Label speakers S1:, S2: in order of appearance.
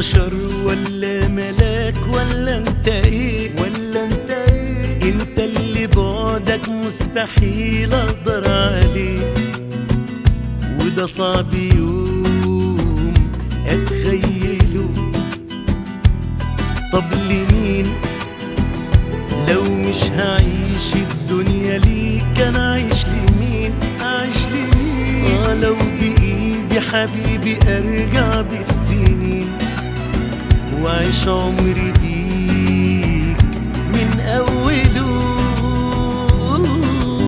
S1: بشر ولا ملاك ولا انت ايه
S2: ولا انت ايه
S1: انت اللي بعدك مستحيل اقدر عليه وده صعب يوم اتخيله طب لمين لو مش هعيش الدنيا ليك انا عايش لمين
S2: عايش لمين
S1: اه لو بايدي حبيبي ارجع بالسنين واعيش عمري بيك